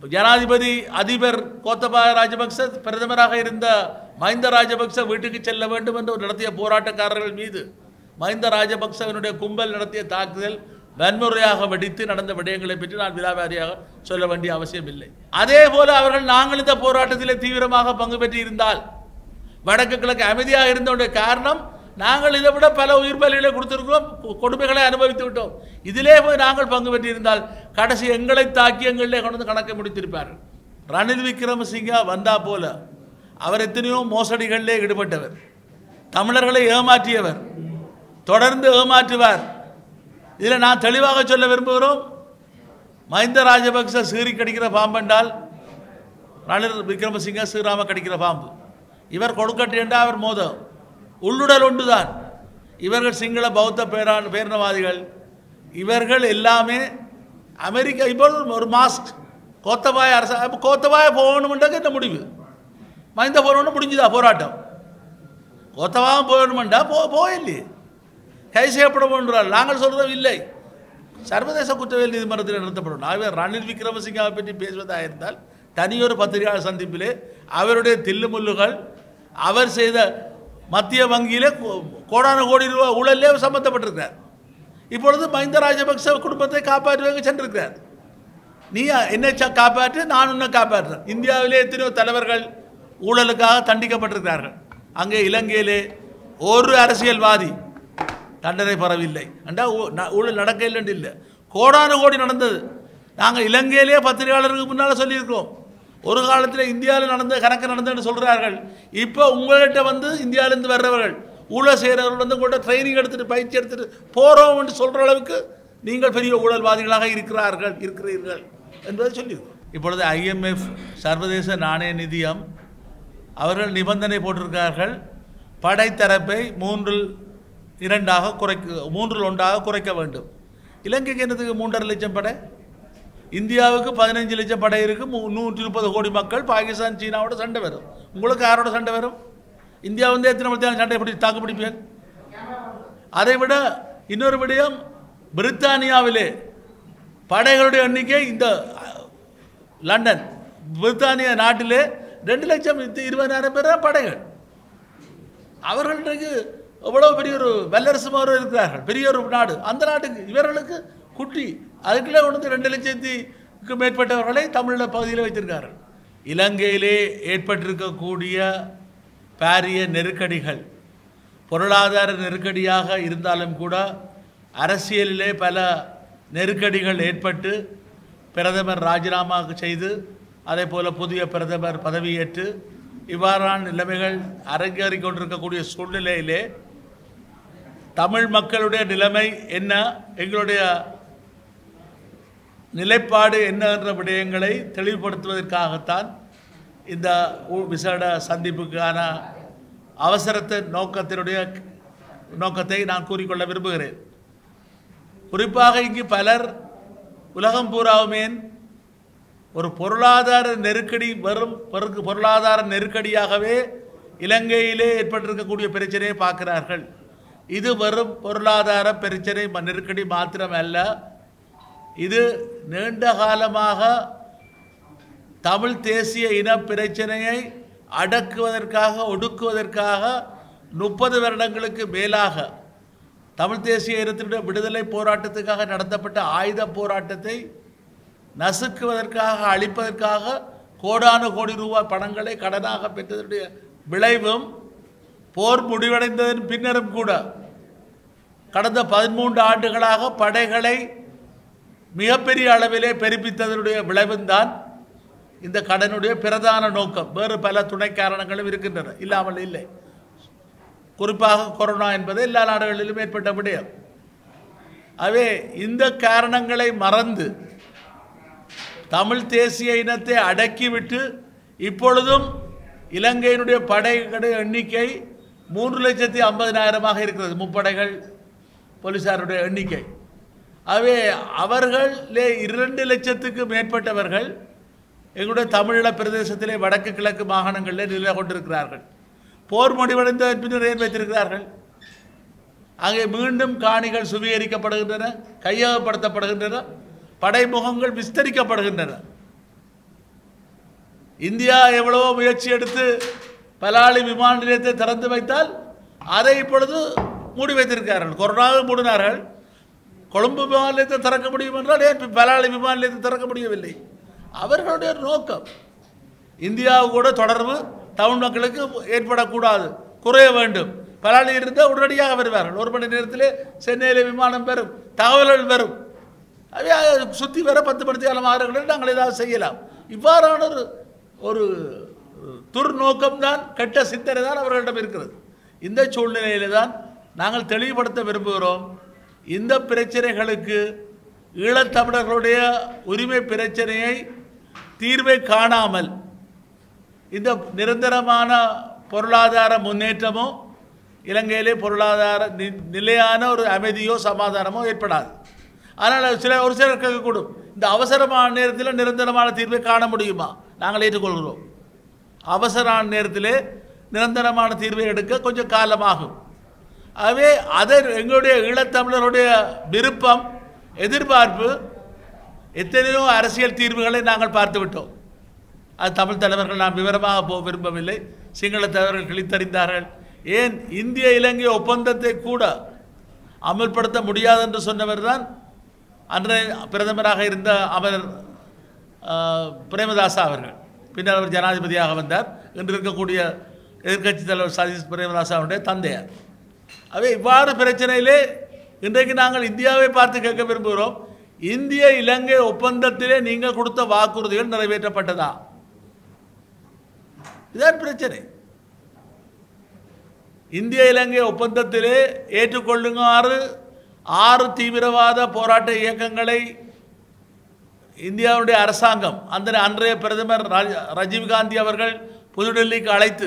ஜனாதிபதி அதிபர் கோத்தபாய ராஜபக்ச பிரதமராக இருந்த மஹிந்த ராஜபக்ச வீட்டுக்கு செல்ல வேண்டும் என்று நடத்திய போராட்டக்காரர்கள் மீது மஹிந்த ராஜபக்சவனுடைய கும்பல் நடத்திய தாக்குதல் வன்முறையாக வெடித்து நடந்த விடயங்களை பற்றி நான் விலாவாரியாக சொல்ல வேண்டிய அவசியம் இல்லை அதே போல அவர்கள் நாங்கள் இந்த போராட்டத்தில் தீவிரமாக பங்கு பெற்று இருந்தால் வடக்கு கிழக்கு அமைதியாக இருந்தவுடைய காரணம் நாங்கள் இதை விட பல உயிர் பலிகளை கொடுத்திருக்கிறோம் கொ- கொடுமைகளை அனுபவித்து விட்டோம் இதிலே போய் நாங்கள் பங்கு பெற்றிருந்தால் கடைசி எங்களை தாக்கி எங்களிலே கொண்டு வந்து கணக்கை முடித்திருப்பார்கள் ரணில் விக்ரமசிங்கா வந்தா போல அவர் எத்தனையோ மோசடிகளிலே ஈடுபட்டவர் தமிழர்களை ஏமாற்றியவர் தொடர்ந்து ஏமாற்றுவார் இதில் நான் தெளிவாக சொல்ல விரும்புகிறோம் மஹிந்த ராஜபக்ச சீறி கடிக்கிற பாம்பென்றால் ரணில் விக்ரமசிங்க ஸ்ரீராம கடிக்கிற பாம்பு இவர் கொடுக்கட்டு என்றால் அவர் மோதம் உள்ளுடல் ஒன்றுதான் இவர்கள் சிங்கள பௌத்த பேரா பேரினவாதிகள் இவர்கள் எல்லாமே அமெரிக்கா இப்போ ஒரு மாஸ்க் கோத்தபாய அரசு அப்ப கோத்தபாய போகணுமென்றது என்ன முடிவு மஹிந்த போகணும்னு முடிஞ்சுதா போராட்டம் கோத்தபாயம் போகணுமெண்டா போ போயில்லையே கை செய்யப்பட வேண்டால் நாங்கள் சொல்கிறோம் இல்லை சர்வதேச குற்றவியல் நீதிமன்றத்தில் நிறுத்தப்படும் ஆகவே ரணில் விக்ரமசிங்காவை பற்றி பேசுவதாக இருந்தால் தனியொரு பத்திரிகையாளர் சந்திப்பிலே அவருடைய தில்லுமுல்லுகள் அவர் செய்த மத்திய வங்கியிலே கோ- கோடான கோடி ரூபாய் ஊழலே சம்பந்தப்பட்டிருக்கிறார் இப்பொழுது மஹிந்த ராஜபக்ச குடும்பத்தை காப்பாற்றுவதற்கு சென்றிருக்கிறார் நீ என்னை ச- காப்பாற்று நான் உன்னை காப்பாற்றுறேன் இந்தியாவிலே எத்தனையோ தலைவர்கள் ஊழலுக்காக தண்டிக்கப்பட்டிருக்கிறார்கள் அங்கே இலங்கையிலே ஒரு அரசியல்வாதி தண்டனை பெறவில்லை அண்டா ஊ- ந- ஊழல் நடக்க இல்லைன்னு இல்லை கோடானு கோடி நடந்தது நாங்கள் இலங்கையிலே பத்திரிகையாளருக்கு முன்னால் சொல்லியிருக்கிறோம் ஒரு காலத்தில் இந்தியாவில் நடந்த கணக்கு நடந்ததுன்னு சொல்கிறார்கள் இப்போ உங்கள்கிட்ட வந்து இந்தியாவிலேருந்து வர்றவர்கள் ஊழல் செய்கிறவர்கள் வந்து உங்கள்கிட்ட ட்ரைனிங் எடுத்துகிட்டு பயிற்சி எடுத்துகிட்டு போகிறோம் என்று சொல்கிற அளவுக்கு நீங்கள் பெரிய ஊழல்வாதிகளாக இருக்கிறார்கள் இருக்கிறீர்கள் என்பதை சொல்லியிருக்கோம் இப்பொழுது ஐஎம்எஃப் சர்வதேச நாணய நிதியம் அவர்கள் நிபந்தனை போட்டிருக்கிறார்கள் படைத்தரப்பை மூன்றில் இரண்டாக குறைக்க மூன்றில் ஒன்றாக குறைக்க வேண்டும் இலங்கைக்கு என்னதுக்கு மூன்றரை லட்சம் படை இந்தியாவுக்கு பதினஞ்சு லட்சம் படை இருக்கு மூ- நூற்றி முப்பது கோடி மக்கள் பாகிஸ்தான் சீனாவோட சண்டை வரும் உங்களுக்கு யாரோட சண்டை வரும் இந்தியா வந்து எத்தனை மத்தியான சண்டை பிடி தாக்கு பிடிப்பேன் அதை விட இன்னொரு விடயம் பிரித்தானியாவிலே படைகளுடைய எண்ணிக்கை இந்த அஹ், லண்டன் பிரித்தானிய நாட்டிலே ரெண்டு லட்சம் இது இருபதாயிரம் பேர் தான் படைகள் அவர்கள் இன்றைக்கு எவ்வளவு பெரிய ஒரு வல்லரசு மாதிரி இருக்கிறார்கள் பெரிய ஒரு நாடு அந்த நாட்டுக்கு இவர்களுக்கு குட்டி அதுக்குள்ளே கொண்டு வந்து ரெண்டு லட்சத்துக்கு மேற்பட்டவர்களை தமிழ் பகுதியில் வைத்திருக்கார்கள் இலங்கையிலே ஏற்பட்டிருக்கக்கூடிய பாரிய நெருக்கடிகள் பொருளாதார நெருக்கடியாக இருந்தாலும் கூட அரசியலிலே பல நெருக்கடிகள் ஏற்பட்டு பிரதமர் ராஜினாமா செய்து அதே போல புதிய பிரதமர் பதவியேற்று இவ்வாறான நிலைமைகள் அரங்கேறிக் கொண்டிருக்கக்கூடிய சூழ்நிலையிலே தமிழ் மக்களுடைய நிலைமை என்ன எங்களுடைய நிலைப்பாடு என்ன என்ற விடயங்களை தெளிவுபடுத்துவதற்காகத்தான் இந்த ஊ- விசேட சந்திப்புக்கான அவசரத்தை நோக்கத்தினுடைய நோக்கத்தை நான் கூறிக்கொள்ள விரும்புகிறேன் குறிப்பாக இங்கு பலர் உலகம் பூராவுமே ஒரு பொருளாதார நெருக்கடி வரும் பொருக்கு- பொருளாதார நெருக்கடியாகவே இலங்கையிலே ஏற்பட்டிருக்கக்கூடிய பிரச்சனையை பார்க்கிறார்கள் இது வெறும் பொருளாதார பிரச்சனை ம- நெருக்கடி மாத்திரம் அல்ல இது நீண்ட காலமாக தமிழ் தேசிய இன பிரச்சனையை அடக்குவதற்காக ஒடுக்குவதற்காக முப்பது வருடங்களுக்கு மேலாக தமிழ் தேசிய இனத்தினுடைய விடுதலை போராட்டத்துக்காக நடத்தப்பட்ட ஆயுத போராட்டத்தை நசுக்குவதற்காக அழிப்பதற்காக கோடானு கோடி ரூபாய் பணங்களை கடனாக பெற்றதனுடைய விளைவும் போர் முடிவடைந்ததன் பின்னரும் கூட கடந்த பதிமூன்று ஆண்டுகளாக படைகளை மிகப்பெரிய அளவிலே பெருப்பித்ததனுடைய விளைவுந்தான் இந்த கடனுடைய பிரதான நோக்கம் வேறு பல துணை காரணங்களும் இருக்கின்றன இல்லாமல் இல்லை குறிப்பாக கொரோனா என்பது எல்லா நாடுகளிலும் ஏற்பட்ட விடயம் ஆகவே இந்த காரணங்களை மறந்து தமிழ் தேசிய இனத்தை அடக்கிவிட்டு இப்பொழுதும் இலங்கையினுடைய படைகளுடைய எண்ணிக்கை மூன்று லட்சத்தி ஐம்பதினாயிரமாக இருக்கிறது முப்படைகள் போலீசாருடைய எண்ணிக்கை ஆகவே அவர்களே இரண்டு லட்சத்துக்கு மேற்பட்டவர்கள் எங்களுடைய தமிழீழ பிரதேசத்திலே வடக்கு கிழக்கு மாகாணங்களிலே நிலை கொண்டிருக்கிறார்கள் போர் முடிவடைந்த பின்னர் ஏன் வைத்திருக்கிறார்கள் அங்கே மீண்டும் காணிகள் சுவீகரிக்கப்படுகின்றன கையகப்படுத்தப்படுகின்றன படைமுகங்கள் விஸ்தரிக்கப்படுகின்றன இந்தியா எவ்வளவோ முயற்சி எடுத்து பலாலி விமான நிலையத்தை திறந்து வைத்தால் அதை இப்பொழுது மூடி வைத்திருக்கிறார்கள் கொரோனாவை மூடினார்கள் கொழும்பு விமான நிலையத்தை திறக்க முடியும் என்றால் ஏன் பலாலி விமான நிலையத்தை திறக்க முடியவில்லை அவர்களுடைய நோக்கம் இந்தியாவு கூட தொடர்பு தமிழ் மக்களுக்கு ஏற்படக்கூடாது குறைய வேண்டும் பலாலி இருந்தால் உடனடியாக வருவார்கள் ஒரு மணி நேரத்திலே சென்னையில் விமானம் பெறும் தகவல்கள் வரும் அவை சுற்றி வர பத்து மணி நேரம் ஆறுகளில் நாங்கள் ஏதாவது செய்யலாம் இவ்வாறான ஒரு ஒரு துர்நோக்கம்தான் கெட்ட சிந்தனை தான் அவர்களிடம் இருக்கிறது இந்த சூழ்நிலையில தான் நாங்கள் தெளிவுபடுத்த விரும்புகிறோம் இந்த பிரச்சனைகளுக்கு ஈழத்தமிழர்களுடைய உரிமை பிரச்சனையை தீர்வை காணாமல் இந்த நிரந்தரமான பொருளாதார முன்னேற்றமோ இலங்கையிலே பொருளாதார நி- நிலையான ஒரு அமைதியோ சமாதானமோ ஏற்படாது ஆனால் சில ஒரு சிலர் கேட்கக்கூடும் இந்த அவசரமான நேரத்தில் நிரந்தரமான தீர்வை காண முடியுமா நாங்கள் ஏற்றுக்கொள்கிறோம் அவசரமான நேரத்திலே நிரந்தரமான தீர்வை எடுக்க கொஞ்சம் காலமாகும் ஆகவே அதை எங்களுடைய ஈழத்தமிழருடைய விருப்பம் எதிர்பார்ப்பு எத்தனையோ அரசியல் தீர்வுகளை நாங்கள் பார்த்து விட்டோம் அது தமிழ் தலைவர்கள் நாம் விவரமாக போக விரும்பவில்லை சிங்கள தலைவர்கள் கிழித்தறிந்தார்கள் ஏன் இந்திய இலங்கை ஒப்பந்தத்தை கூட அமல்படுத்த முடியாது என்று சொன்னவர் தான் அன்றைய பிரதமராக இருந்த அமரர் ஆஹ், பிரேமதாசா அவர்கள் பின்னர் அவர் ஜனாதிபதியாக வந்தார் இன்று இருக்கக்கூடிய எதிர்க்கட்சி தலைவர் சதீஷ் பிரேமதாசாவுடைய தந்தையார் அவை இவ்வாறு பிரச்சனையிலே இன்றைக்கு நாங்கள் இந்தியாவை பார்த்து கேட்க விரும்புகிறோம் இந்திய இலங்கை ஒப்பந்தத்திலே நீங்கள் கொடுத்த வாக்குறுதிகள் நிறைவேற்றப்பட்டதா இதுதான் பிரச்சனை இந்திய இலங்கை ஒப்பந்தத்திலே ஏற்றுக்கொள்ளுமாறு ஆறு தீவிரவாத போராட்ட இயக்கங்களை இந்தியாவுடைய அரசாங்கம் அந்த அன்றைய பிரதமர் ராஜ- ராஜீவ்காந்தி அவர்கள் புதுடெல்லிக்கு அழைத்து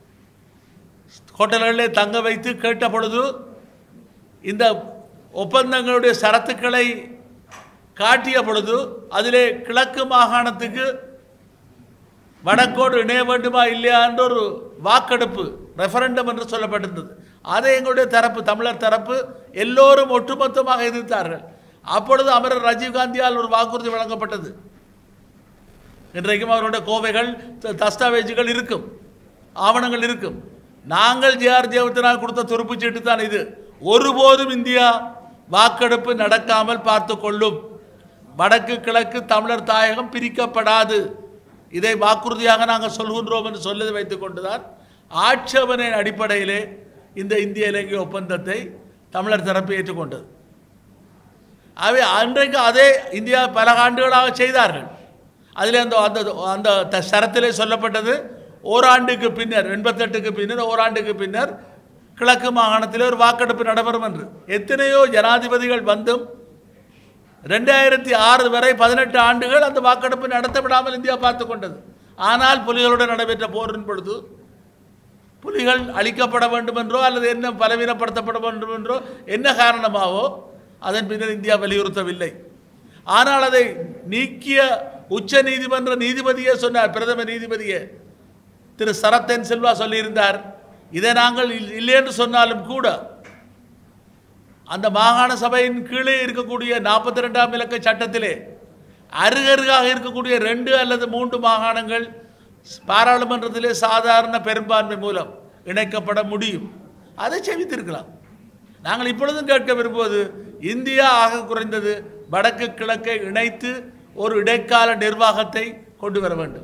ஹோட்டல்களிலே தங்க வைத்து கேட்ட பொழுது இந்த ஒப்பந்தங்களுடைய சரத்துக்களை காட்டிய பொழுது அதிலே கிழக்கு மாகாணத்துக்கு வடக்கோடு இணைய வேண்டுமா இல்லையா என்ற ஒரு வாக்கெடுப்பு ரெஃபரண்டம் என்று சொல்லப்பட்டிருந்தது அதை எங்களுடைய தரப்பு தமிழர் தரப்பு எல்லோரும் ஒட்டுமொத்தமாக எதிர்த்தார்கள் அப்பொழுது அமரர் ராஜீவ்காந்தியால் ஒரு வாக்குறுதி வழங்கப்பட்டது இன்றைக்கும் அவருடைய கோவைகள் த- தஸ்தாவேஜுகள் இருக்கும் ஆவணங்கள் இருக்கும் நாங்கள் ஜிஆர் ஜெயவர்த்தனால் கொடுத்த துருப்புச் சீட்டு தான் இது ஒருபோதும் இந்தியா வாக்கெடுப்பு நடக்காமல் பார்த்து கொள்ளும் வடக்கு கிழக்கு தமிழர் தாயகம் பிரிக்கப்படாது இதை வாக்குறுதியாக நாங்கள் சொல்கின்றோம் என்று சொல்லி வைத்துக் கொண்டுதான் ஆட்சேபனை அடிப்படையிலே இந்த இந்திய இலங்கை ஒப்பந்தத்தை தமிழர் தரப்பு ஏற்றுக்கொண்டது அவை அன்றைக்கு அதே இந்தியா பல ஆண்டுகளாக செய்தார்கள் அதில் அந்த அந்த அந்த த- சரத்திலே சொல்லப்பட்டது ஓராண்டுக்கு பின்னர் எண்பத்தெட்டுக்கு பின்னர் ஓராண்டுக்கு பின்னர் கிழக்கு மாகாணத்திலே ஒரு வாக்கெடுப்பு நடைபெறும் என்று எத்தனையோ ஜனாதிபதிகள் வந்தும் ரெண்டாயிரத்தி ஆறு வரை பதினெட்டு ஆண்டுகள் அந்த வாக்கெடுப்பு நடத்த விடாமல் இந்தியா பார்த்து கொண்டது ஆனால் புலிகளுடன் நடைபெற்ற போரின் பொழுது புலிகள் அழிக்கப்பட வேண்டும் என்றோ அல்லது என்ன பலவீனப்படுத்தப்பட வேண்டும் என்றோ என்ன காரணமாவோ அதன் பின்னர் இந்தியா வலியுறுத்தவில்லை ஆனால் அதை நீக்கிய உச்ச நீதிமன்ற நீதிபதியே சொன்னார் பிரதம நீதிபதியே திரு சரத்தன் செல்வா சொல்லியிருந்தார் இதை நாங்கள் இல்- இல்லை என்று சொன்னாலும் கூட அந்த மாகாண சபையின் கீழே இருக்கக்கூடிய நாற்பத்தி ரெண்டாம் இலக்க சட்டத்திலே அருகருகாக இருக்கக்கூடிய ரெண்டு அல்லது மூன்று மாகாணங்கள் பாராளுமன்றத்திலே சாதாரண பெரும்பான்மை மூலம் இணைக்கப்பட முடியும் அதை செவித்திருக்கலாம் நாங்கள் இப்பொழுதும் கேட்க விரும்புவது இந்தியா ஆக குறைந்தது வடக்கு கிழக்கை இணைத்து ஒரு இடைக்கால நிர்வாகத்தை கொண்டு வர வேண்டும்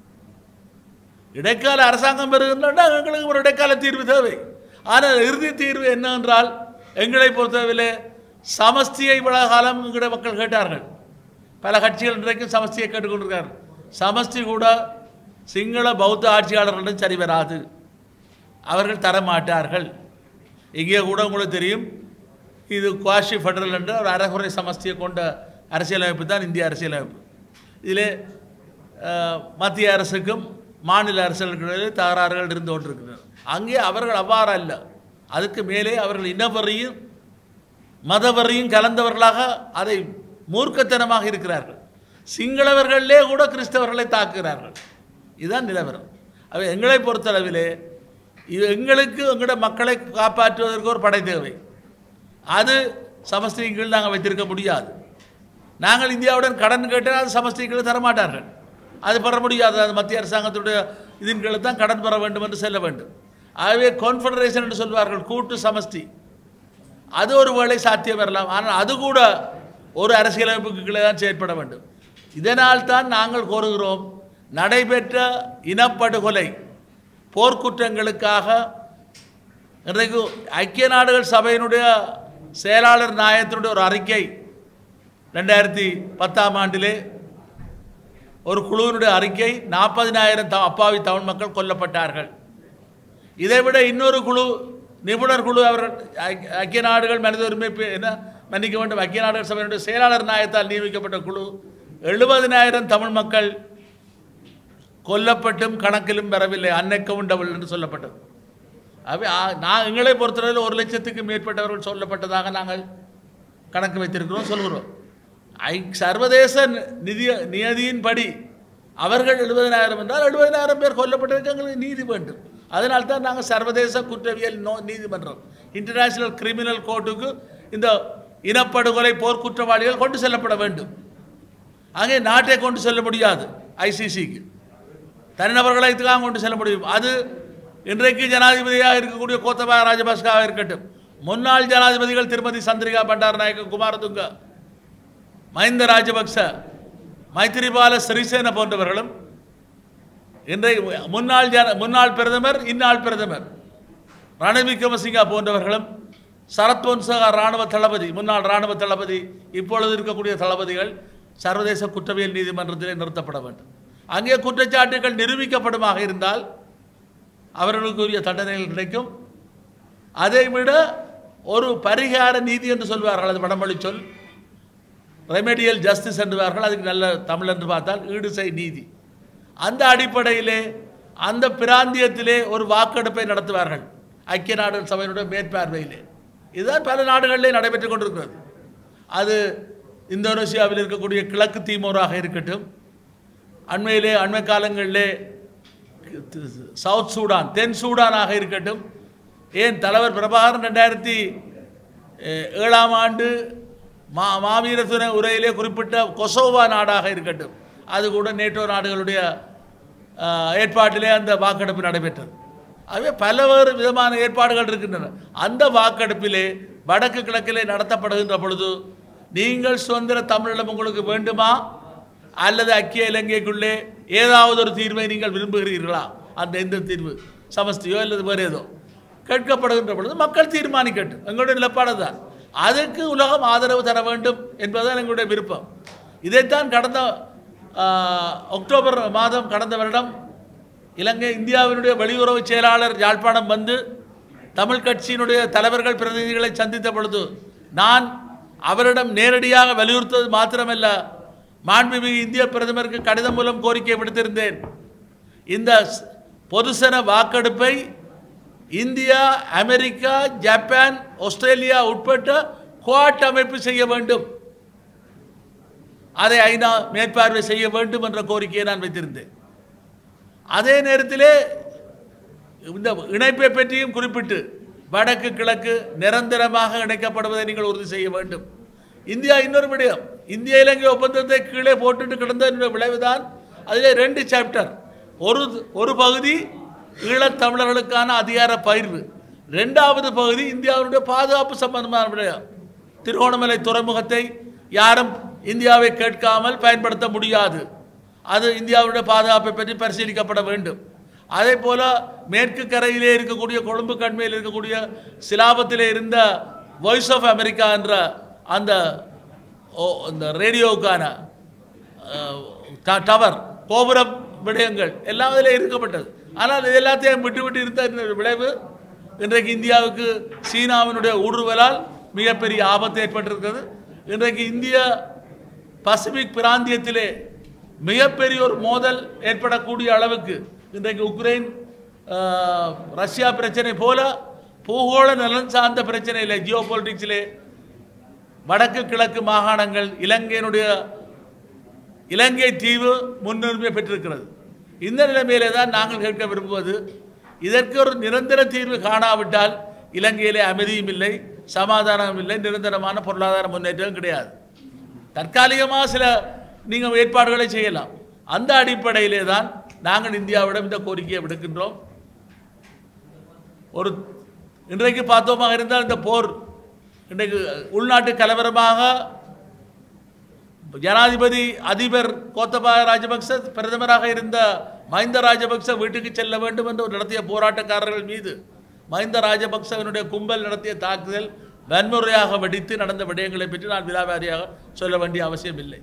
இடைக்கால அரசாங்கம் பெறுகின்றன எங்களுக்கு ஒரு இடைக்கால தீர்வு தேவை ஆனால் இறுதி தீர்வு என்னவென்றால் எங்களை பொறுத்தவரையிலே சமஸ்தியை இவ்வளவு காலம் எங்களுடைய மக்கள் கேட்டார்கள் பல கட்சிகள் இன்றைக்கும் சமஸ்தியை கேட்டுக்கொண்டிருக்கார்கள் சமஸ்தி கூட சிங்கள பௌத்த ஆட்சியாளர்களிடம் சரி வராது அவர்கள் தர மாட்டார்கள் இங்கே கூட உங்களுக்கு தெரியும் இது குவாஷி ஃபெடரல் என்ற ஒரு அறகுறை சமஸ்தியை கொண்ட அரசியலமைப்பு தான் இந்திய அரசியலமைப்பு இதிலே அஹ், மத்திய அரசுக்கும் மாநில அரசுகளுக்கு தகராறுகள் இருந்து கொண்டிருக்கின்றன அங்கே அவர்கள் அவ்வாறு அல்ல அதுக்கு மேலே அவர்கள் இனவரையும் மதவரையும் கலந்தவர்களாக அதை மூர்க்கத்தனமாக இருக்கிறார்கள் சிங்களவர்களே கூட கிறிஸ்தவர்களை தாக்குகிறார்கள் இதுதான் நிலவரம் அவை எங்களை பொறுத்தளவிலே இது எங்களுக்கு எங்களோட மக்களை காப்பாற்றுவதற்கு ஒரு படை தேவை அது சமஸ்தியின் கீழ் நாங்கள் வைத்திருக்க முடியாது நாங்கள் இந்தியாவுடன் கடன் கேட்டால் அது சமஸ்தியின் கீழ் தரமாட்டார்கள் அது பெற முடியாது அது மத்திய அரசாங்கத்துடைய இதன் கீழ் தான் கடன் பெற வேண்டும் என்று செல்ல வேண்டும் ஆகவே கான்ஃபெடரேஷன் என்று சொல்வார்கள் கூட்டு சமஷ்டி அது ஒரு வேளை சாத்தியம் வரலாம் ஆனால் அது கூட ஒரு அரசியலமைப்புக்கு கீழே தான் செயற்பட வேண்டும் இதனால் தான் நாங்கள் கோருகிறோம் நடைபெற்ற இனப்படுகொலை போர்க்குற்றங்களுக்காக இன்றைக்கு ஐக்கிய நாடுகள் சபையினுடைய செயலாளர் நாயகத்தினுடைய ஒரு அறிக்கை ரெண்டாயிரத்தி பத்தாம் ஆண்டிலே ஒரு குழுவினுடைய அறிக்கை நாற்பதினாயிரம் த அப்பாவி தமிழ் மக்கள் கொல்லப்பட்டார்கள் இதைவிட இன்னொரு குழு நிபுணர் குழு அவர்கள் ஐக்கிய- ஐக்கிய நாடுகள் மனித உரிமை பே- என்ன மன்னிக்க வேண்டும் ஐக்கிய நாடுகள் சபையினுடைய செயலாளர் நாயகத்தால் நியமிக்கப்பட்ட குழு எழுபதினாயிரம் தமிழ் மக்கள் கொல்லப்பட்டும் கணக்கிலும் பெறவில்லை அன்அக்கவுண்டபிள் என்று சொல்லப்பட்டது அவை ஆ- நான் எங்களை பொறுத்தவரையில் ஒரு லட்சத்துக்கு மேற்பட்டவர்கள் சொல்லப்பட்டதாக நாங்கள் கணக்கு வைத்திருக்கிறோம் சொல்கிறோம் ஐ சர்வதேச நிதி நியதியின்படி அவர்கள் எழுபதினாயிரம் என்றால் எழுபதினாயிரம் பேர் கொல்லப்பட்டதற்கு எங்களுக்கு நீதி வேண்டும் அதனால் தான் நாங்கள் சர்வதேச குற்றவியல் நோ நீதிமன்றம் இன்டர்நேஷனல் கிரிமினல் கோர்ட்டுக்கு இந்த இனப்படுகொலை போர்க்குற்றவாளிகள் கொண்டு செல்லப்பட வேண்டும் அங்கே நாட்டை கொண்டு செல்ல முடியாது ஐசிசிக்கு தனிநபர்களை இதுக்காக கொண்டு செல்ல முடியும் அது இன்றைக்கு ஜனாதிபதியாக இருக்கக்கூடிய கோத்தபாய ராஜபக்சவாக இருக்கட்டும் முன்னாள் ஜனாதிபதிகள் திருமதி சந்திரிகா பண்டாரநாயக்க குமாரதுங்க மஹிந்த ராஜபக்ச மைத்திரிபால சிறிசேன போன்றவர்களும் இன்றைக்கு முன்னாள் ஜன முன்னாள் பிரதமர் இந்நாள் பிரதமர் ரணில் விக்ரமசிங்கா போன்றவர்களும் சரத் பொன்சகா ராணுவ தளபதி முன்னாள் ராணுவ தளபதி இப்பொழுது இருக்கக்கூடிய தளபதிகள் சர்வதேச குற்றவியல் நீதிமன்றத்திலே நிறுத்தப்பட வேண்டும் அங்கே குற்றச்சாட்டுகள் நிரூபிக்கப்படுமாக இருந்தால் அவர்களுக்குரிய தண்டனைகள் கிடைக்கும் அதை விட ஒரு பரிகார நீதி என்று சொல்வார்கள் அது வடமொழி சொல் ரெமெடியல் ஜஸ்டிஸ் என்பார்கள் அதுக்கு நல்ல தமிழ் என்று பார்த்தால் ஈடுசை நீதி அந்த அடிப்படையிலே அந்த பிராந்தியத்திலே ஒரு வாக்கெடுப்பை நடத்துவார்கள் ஐக்கிய நாடுகள் சபையினுடைய மேற்பார்வையிலே இதுதான் பல நாடுகளிலே நடைபெற்றுக் கொண்டிருக்கிறது அது இந்தோனேசியாவில் இருக்கக்கூடிய கிழக்கு தீமோராக இருக்கட்டும் அண்மையிலே அண்மை காலங்களிலே சவுத் சூடான் தென் சூடானாக இருக்கட்டும் ஏன் தலைவர் பிரபாகரன் ரெண்டாயிரத்தி அஹ், ஏழாம் ஆண்டு மா மாவீர துணை உரையிலே குறிப்பிட்ட கொசோவா நாடாக இருக்கட்டும் அது கூட நேட்டோ நாடுகளுடைய அஹ், ஏற்பாட்டிலே அந்த வாக்கெடுப்பு நடைபெற்றது ஆகவே பலவேறு விதமான ஏற்பாடுகள் இருக்கின்றன அந்த வாக்கெடுப்பிலே வடக்கு கிழக்கிலே நடத்தப்படுகின்ற பொழுது நீங்கள் சுதந்திர தமிழீழம் உங்களுக்கு வேண்டுமா அல்லது ஐக்கிய இலங்கைக்குள்ளே ஏதாவது ஒரு தீர்வை நீங்கள் விரும்புகிறீர்களா அந்த எந்த தீர்வு சமஸ்தியோ அல்லது வேறு ஏதோ கேட்கப்படுகின்ற பொழுது மக்கள் தீர்மானிக்கட்டும் எங்களுடைய நிலப்பாடு தான் அதற்கு உலகம் ஆதரவு தர வேண்டும் என்பதுதான் எங்களுடைய விருப்பம் இதைத்தான் கடந்த ஆ, அக்டோபர் மாதம் கடந்த வருடம் இலங்கை இந்தியாவினுடைய வெளியுறவு செயலாளர் யாழ்ப்பாணம் வந்து தமிழ் கட்சியினுடைய தலைவர்கள் பிரதிநிதிகளை சந்தித்த பொழுது நான் அவரிடம் நேரடியாக வலியுறுத்தது மாத்திரமல்ல மாண்புமிகு இந்திய பிரதமருக்கு கடிதம் மூலம் கோரிக்கை விடுத்திருந்தேன் இந்த ஸ்- பொதுசன வாக்கெடுப்பை இந்தியா அமெரிக்கா ஜப்பான் ஆஸ்திரேலியா உட்பட்ட குவாட் அமைப்பு செய்ய வேண்டும் அதை ஐநா மேற்பார்வை செய்ய வேண்டும் என்ற கோரிக்கையை நான் வைத்திருந்தேன் அதே நேரத்திலே இந்த இணைப்பை பற்றியும் குறிப்பிட்டு வடக்கு கிழக்கு நிரந்தரமாக இணைக்கப்படுவதை நீங்கள் உறுதி செய்ய வேண்டும் இந்தியா இன்னொரு விடயம் இந்திய இலங்கை ஒப்பந்தத்தை கீழே போட்டுட்டு கிடந்ததனுடைய விளைவுதான் அதிலே ரெண்டு சாப்டர் ஒரு ஒரு பகுதி ஈழத்தமிழர்களுக்கான அதிகார பகிர்வு ரெண்டாவது பகுதி இந்தியாவினுடைய பாதுகாப்பு சம்பந்தமான விடயம் திருகோணமலை துறைமுகத்தை யாரும் இந்தியாவை கேட்காமல் பயன்படுத்த முடியாது அது இந்தியாவுடைய பாதுகாப்பை பற்றி பரிசீலிக்கப்பட வேண்டும் அதே போல மேற்கு கரையிலே இருக்கக்கூடிய கொழும்பு கண்மையில் இருக்கக்கூடிய சிலாபத்திலே இருந்த வாய்ஸ் ஆஃப் அமெரிக்கா என்ற அந்த ஓ- அந்த ரேடியோவுக்கான அஹ், ட- டவர் கோபுரம் விடயங்கள் எல்லாம் அதில் இருக்கப்பட்டது ஆனால் இது எல்லாத்தையும் விட்டு விட்டு இருந்த இந்த விளைவு இன்றைக்கு இந்தியாவுக்கு சீனாவினுடைய ஊடுருவலால் மிகப்பெரிய ஆபத்து ஏற்பட்டிருக்கிறது இன்றைக்கு இந்திய பசிபிக் பிராந்தியத்திலே மிகப்பெரிய ஒரு மோதல் ஏற்படக்கூடிய அளவுக்கு இன்றைக்கு உக்ரைன் ஆஹ், ரஷ்யா பிரச்சனை போல பூகோள நலன் சார்ந்த பிரச்சனையில் ஜியோ பொலிட்டிக்ஸிலே வடக்கு கிழக்கு மாகாணங்கள் இலங்கையினுடைய இலங்கை தீவு முன்னுரிமை பெற்றிருக்கிறது இந்த நிலைமையிலே தான் நாங்கள் கேட்க விரும்புவது இதற்கு ஒரு நிரந்தர தீர்வு காணாவிட்டால் இலங்கையிலே அமைதியும் இல்லை சமாதானமும் இல்லை நிரந்தரமான பொருளாதார முன்னேற்றம் கிடையாது தற்காலிகமாக சில நீங்கள் ஏற்பாடுகளை செய்யலாம் அந்த அடிப்படையிலே தான் நாங்கள் இந்தியாவிடம் இந்த கோரிக்கையை விடுக்கின்றோம் ஒரு இன்றைக்கு பார்த்தோமாக இருந்தால் இந்த போர் இன்றைக்கு உள்நாட்டு கலவரமாக ஜனாதிபதி அதிபர் கோத்தபாய ராஜபக்ச பிரதமராக இருந்த மஹிந்த ராஜபக்ச வீட்டுக்கு செல்ல வேண்டும் என்று நடத்திய போராட்டக்காரர்கள் மீது மஹிந்த ராஜபக்சவனுடைய கும்பல் நடத்திய தாக்குதல் வன்முறையாக வெடித்து நடந்த விடயங்களை பற்றி நான் விலாவாரியாக சொல்ல வேண்டிய அவசியம் இல்லை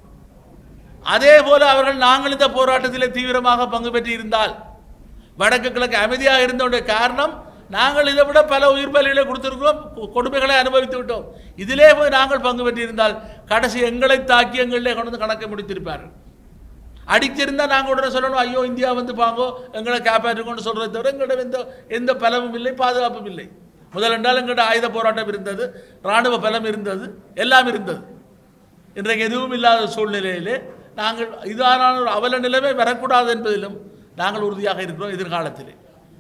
அதே போல அவர்கள் நாங்கள் இந்த போராட்டத்தில் தீவிரமாக பங்கு பெற்று இருந்தால் வடக்கு கிழக்கு அமைதியாக இருந்தோடைய காரணம் நாங்கள் இதை விட பல உயிர் பலிகளை கொடுத்திருக்கிறோம் கொ- கொடுமைகளை அனுபவித்து விட்டோம் இதிலே போய் நாங்கள் பங்கு பெற்றிருந்தால் கடைசி எங்களை தாக்கி எங்களிலே கொண்டு வந்து கணக்கை முடித்திருப்பார்கள் அடிச்சிருந்தால் நாங்கள் உடனே சொல்லணும் ஐயோ இந்தியா வந்து பாங்கோ எங்களை காப்பாற்றுக்கொண்டு சொல்கிறத தவிர எங்களிடம் எந்த எந்த பலமும் இல்லை பாதுகாப்பும் இல்லை முதல் என்றால் எங்கள்கிட்ட ஆயுத போராட்டம் இருந்தது இராணுவ பலம் இருந்தது எல்லாம் இருந்தது இன்றைக்கு எதுவும் இல்லாத சூழ்நிலையிலே நாங்கள் இதான ஒரு அவல நிலைமை வரக்கூடாது என்பதிலும் நாங்கள் உறுதியாக இருக்கிறோம் எதிர்காலத்திலே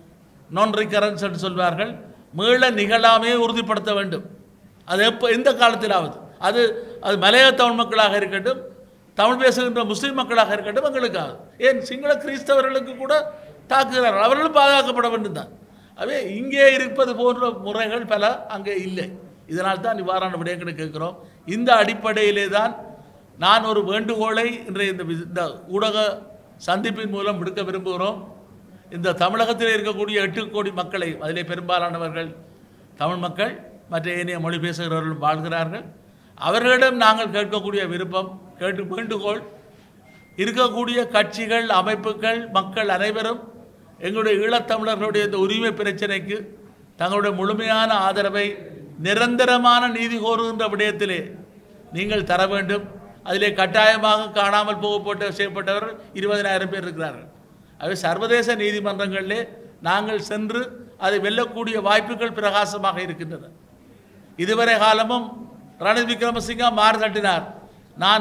நான் ரிகரன்ஸ் என்று சொல்வார்கள் மீள நிகழாமே உறுதிப்படுத்த வேண்டும் அது எப்போ எந்த காலத்திலாவது அது அது மலைய தமிழ் மக்களாக இருக்கட்டும் தமிழ் பேசுகின்ற முஸ்லீம் மக்களாக இருக்கட்டும் எங்களுக்காக ஏன் சிங்கள கிறிஸ்தவர்களுக்கு கூட தாக்குகிறார்கள் அவர்களும் பாதுகாக்கப்பட வேண்டும் தான் அவே இங்கே இருப்பது போன்ற முறைகள் பல அங்கே இல்லை இதனால் தான் இவ்வாறான விடயங்களை கேட்கிறோம் இந்த அடிப்படையிலே தான் நான் ஒரு வேண்டுகோளை இன்றைய இந்த வி- இந்த ஊடக சந்திப்பின் மூலம் விடுக்க விரும்புகிறோம் இந்த தமிழகத்தில் இருக்கக்கூடிய எட்டு கோடி மக்களை அதிலே பெரும்பாலானவர்கள் தமிழ் மக்கள் மற்ற ஏனைய மொழி பேசுகிறவர்களும் வாழ்கிறார்கள் அவர்களிடம் நாங்கள் கேட்கக்கூடிய விருப்பம் கேட்டு வேண்டுகோள் இருக்கக்கூடிய கட்சிகள் அமைப்புகள் மக்கள் அனைவரும் எங்களுடைய ஈழத்தமிழர்களுடைய இந்த உரிமை பிரச்சனைக்கு தங்களுடைய முழுமையான ஆதரவை நிரந்தரமான நீதி கோருகின்ற விடயத்திலே நீங்கள் தர வேண்டும் அதிலே கட்டாயமாக காணாமல் போகப்பட்ட செய்யப்பட்டவர்கள் இருபதினாயிரம் பேர் இருக்கிறார்கள் அவை சர்வதேச நீதிமன்றங்களிலே நாங்கள் சென்று அதை வெல்லக்கூடிய வாய்ப்புகள் பிரகாசமாக இருக்கின்றன இதுவரை காலமும் ரணில் விக்ரமசிங்கா மாறு தட்டினார் நான்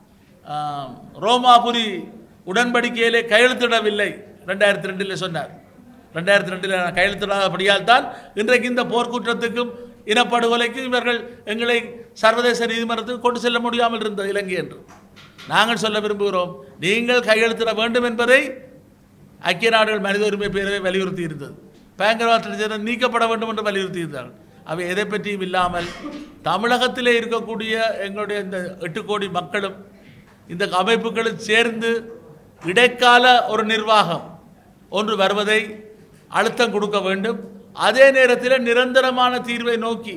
ஆம், ரோமாபுரி உடன்படிக்கையிலே கையெழுத்திடவில்லை ரெண்டாயிரத்தி ரெண்டில் சொன்னார் ரெண்டாயிரத்தி ரெண்டில் நான் கையெழுத்திடாதபடியால் தான் இன்றைக்கு இந்த போர்க்குற்றத்துக்கும் இனப்படுகொலைக்கும் இவர்கள் எங்களை சர்வதேச நீதிமன்றத்துக்கு கொண்டு செல்ல முடியாமல் இருந்தது இலங்கை என்று நாங்கள் சொல்ல விரும்புகிறோம் நீங்கள் கையெழுத்திட வேண்டும் என்பதை ஐக்கிய நாடுகள் மனித உரிமை பேரவை வலியுறுத்தி இருந்தது பயங்கரவாத நீக்கப்பட வேண்டும் என்று வலியுறுத்தி இருந்தார்கள் அவை எதை பற்றியும் இல்லாமல் தமிழகத்திலே இருக்கக்கூடிய எங்களுடைய இந்த எட்டு கோடி மக்களும் இந்த அமைப்புகளும் சேர்ந்து இடைக்கால ஒரு நிர்வாகம் ஒன்று வருவதை அழுத்தம் கொடுக்க வேண்டும் அதே நேரத்தில் நிரந்தரமான தீர்வை நோக்கி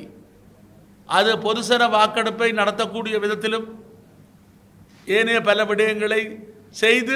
அது பொதுசன வாக்கெடுப்பை நடத்தக்கூடிய விதத்திலும் ஏனைய பல விடயங்களை செய்து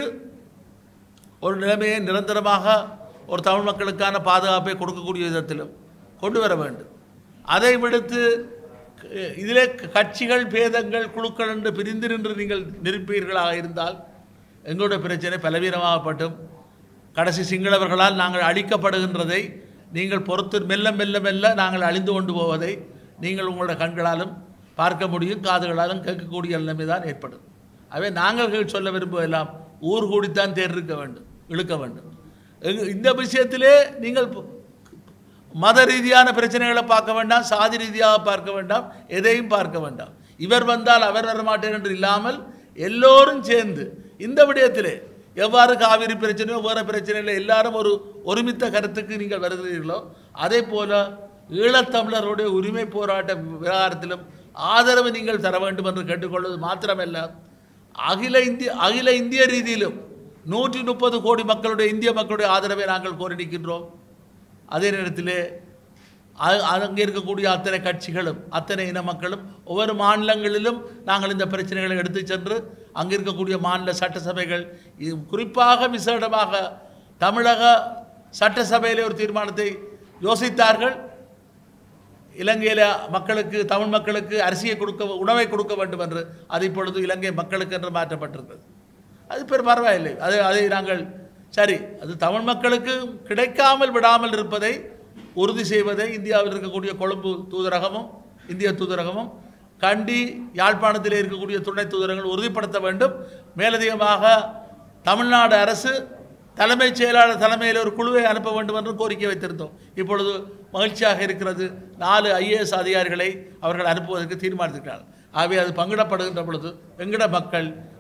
ஒரு நிலைமையை நிரந்தரமாக ஒரு தமிழ் மக்களுக்கான பாதுகாப்பை கொடுக்கக்கூடிய விதத்திலும் கொண்டு வர வேண்டும் அதை விடுத்து க- இதிலே கட்சிகள் பேதங்கள் குழுக்கள் என்று பிரிந்து நின்று நீங்கள் நிற்பீர்களாக இருந்தால் எங்களுடைய பிரச்சனை பலவீனமாகப்பட்டும் கடைசி சிங்களவர்களால் நாங்கள் அழிக்கப்படுகின்றதை நீங்கள் பொறுத்து மெல்ல மெல்ல மெல்ல நாங்கள் அழிந்து கொண்டு போவதை நீங்கள் உங்களுடைய கண்களாலும் பார்க்க முடியும் காதுகளாலும் கேட்கக்கூடிய நிலைமை தான் ஏற்படும் அவை நாங்கள் சொல்ல விரும்புவதெல்லாம் ஊர் கூடித்தான் தேர் இருக்க வேண்டும் இழுக்க வேண்டும் எங்க- இந்த விஷயத்திலே நீங்கள் ப- மத ரீதியான பிரச்சனைகளை பார்க்க வேண்டாம் சாதி ரீதியாக பார்க்க வேண்டாம் எதையும் பார்க்க வேண்டாம் இவர் வந்தால் அவர் வரமாட்டேன் என்று இல்லாமல் எல்லோரும் சேர்ந்து இந்த விடயத்திலே எவ்வாறு காவிரி பிரச்சனையோ வேறு பிரச்சனையில் எல்லாரும் ஒரு ஒருமித்த கருத்துக்கு நீங்கள் வருகிறீர்களோ அதே போல ஈழத்தமிழருடைய உரிமை போராட்ட விவகாரத்திலும் ஆதரவு நீங்கள் தர வேண்டும் என்று கேட்டுக்கொள்வது மாத்திரமல்ல அகில இந்திய அகில இந்திய ரீதியிலும் நூற்றி முப்பது கோடி மக்களுடைய இந்திய மக்களுடைய ஆதரவை நாங்கள் கோரி நிற்கின்றோம் அதே நேரத்திலே அ- அங்கே இருக்கக்கூடிய அத்தனை கட்சிகளும் அத்தனை இன மக்களும் ஒவ்வொரு மாநிலங்களிலும் நாங்கள் இந்த பிரச்சனைகளை எடுத்து சென்று அங்கே இருக்கக்கூடிய மாநில சட்டசபைகள் இது குறிப்பாக விசேடமாக தமிழக சட்டசபையிலே ஒரு தீர்மானத்தை யோசித்தார்கள் இலங்கையில் மக்களுக்கு தமிழ் மக்களுக்கு அரிசியை கொடுக்க உணவை கொடுக்க வேண்டும் என்று அது இப்பொழுது இலங்கை மக்களுக்கு என்று மாற்றப்பட்டிருக்கிறது அது பெரும் பரவாயில்லை அது அதை நாங்கள் சரி அது தமிழ் மக்களுக்கு கிடைக்காமல் விடாமல் இருப்பதை உறுதி செய்வதை இந்தியாவில் இருக்கக்கூடிய கொழும்பு தூதரகமும் இந்திய தூதரகமும் கண்டி யாழ்ப்பாணத்தில் இருக்கக்கூடிய துணை தூதரகங்கள் உறுதிப்படுத்த வேண்டும் மேலதிகமாக தமிழ்நாடு அரசு தலைமைச் செயலாளர் தலைமையில் ஒரு குழுவை அனுப்ப வேண்டும் என்று கோரிக்கை வைத்திருந்தோம் இப்பொழுது மகிழ்ச்சியாக இருக்கிறது நாலு ஐஏஎஸ் அதிகாரிகளை அவர்கள் அனுப்புவதற்கு தீர்மானித்திருக்கிறார்கள் ஆகவே அது பங்கிடப்படுகின்ற பொழுது எங்கட மக்கள்